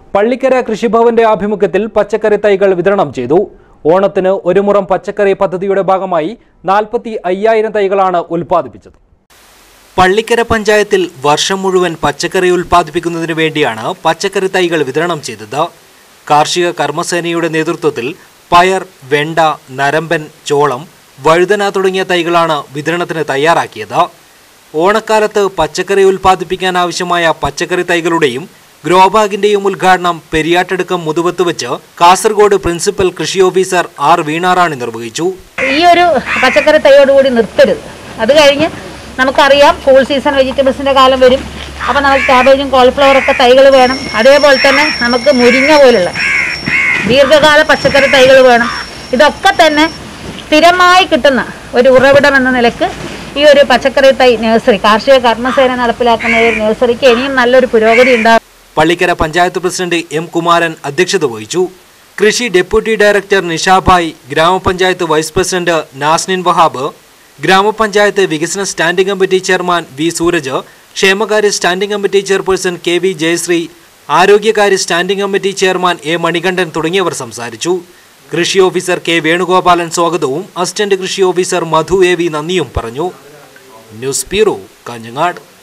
പള്ളിക്കര കൃഷിഭവന്റെ ആഭിമുഖ്യത്തിൽ പച്ചക്കറി തൈകൾ വിതരണം ചെയ്തു ഓണത്തിന് ഒരു മുറം പച്ചക്കറി പദ്ധതിയുടെ ഭാഗമായി നാൽപ്പത്തി അയ്യായിരം തൈകളാണ് ഉൽപ്പാദിപ്പിച്ചത് പള്ളിക്കര പഞ്ചായത്തിൽ വർഷം മുഴുവൻ പച്ചക്കറി ഉൽപ്പാദിപ്പിക്കുന്നതിന് വേണ്ടിയാണ് പച്ചക്കറി തൈകൾ വിതരണം ചെയ്തത് കാർഷിക കർമ്മസേനയുടെ നേതൃത്വത്തിൽ പയർ വെണ്ട നരമ്പൻ ചോളം വഴുതന തുടങ്ങിയ തൈകളാണ് വിതരണത്തിന് തയ്യാറാക്കിയത് ഓണക്കാലത്ത് പച്ചക്കറി ഉൽപ്പാദിപ്പിക്കാൻ ആവശ്യമായ പച്ചക്കറി തൈകളുടെയും ഗ്രോബാഗിന്റെയും ഉദ്ഘാടനം പെരിയാട്ടടുക്കം മുതുവത്ത് വെച്ച് കാസർഗോഡ് പ്രിൻസിപ്പൽ കൃഷി ഓഫീസർ ആർ വീണാറാണി നിർവഹിച്ചു ഈ ഒരു പച്ചക്കറി തൈയോടുകൂടി നിർത്തരുത് അത് കഴിഞ്ഞ് നമുക്കറിയാം കൂൾ സീസൺ വെജിറ്റബിൾസിൻ്റെ കാലം വരും അപ്പോൾ നമുക്ക് ക്യാബേജും കോളിഫ്ലവർ ഒക്കെ തൈകൾ വേണം അതേപോലെ തന്നെ നമുക്ക് മുരിങ്ങ പോലുള്ള ദീർഘകാല പച്ചക്കറി തൈകൾ വേണം ഇതൊക്കെ തന്നെ സ്ഥിരമായി കിട്ടുന്ന ഒരു ഉറവിടം എന്ന നിലക്ക് ഈ ഒരു പച്ചക്കറി തൈ നഴ്സറി കാർഷിക കർമ്മസേന നടപ്പിലാക്കുന്ന ഈ ഒരു നഴ്സറിക്ക് ഇനിയും നല്ലൊരു പുരോഗതി ഉണ്ടാകും പള്ളിക്കര പഞ്ചായത്ത് പ്രസിഡന്റ് എം കുമാരൻ അധ്യക്ഷത വഹിച്ചു കൃഷി ഡെപ്യൂട്ടി ഡയറക്ടർ നിഷാഭായ് ഗ്രാമപഞ്ചായത്ത് വൈസ് പ്രസിഡന്റ് നാസ്നിൻ വഹാബ് ഗ്രാമപഞ്ചായത്ത് വികസന standing committee chairman V Suraj ക്ഷേമകാര്യ standing committee chairperson K V Jayasree ആരോഗ്യകാര്യ standing committee chairman A Manikandan തുടങ്ങിയവർ സംസാരിച്ചു കൃഷി ഓഫീസർ കെ വേണുഗോപാലൻ സ്വാഗതവും അസിസ്റ്റന്റ് കൃഷി ഓഫീസർ മധു എ വി നന്ദിയും പറഞ്ഞു ന്യൂസ് ബ്യൂറോ കാഞ്ഞങ്ങാട്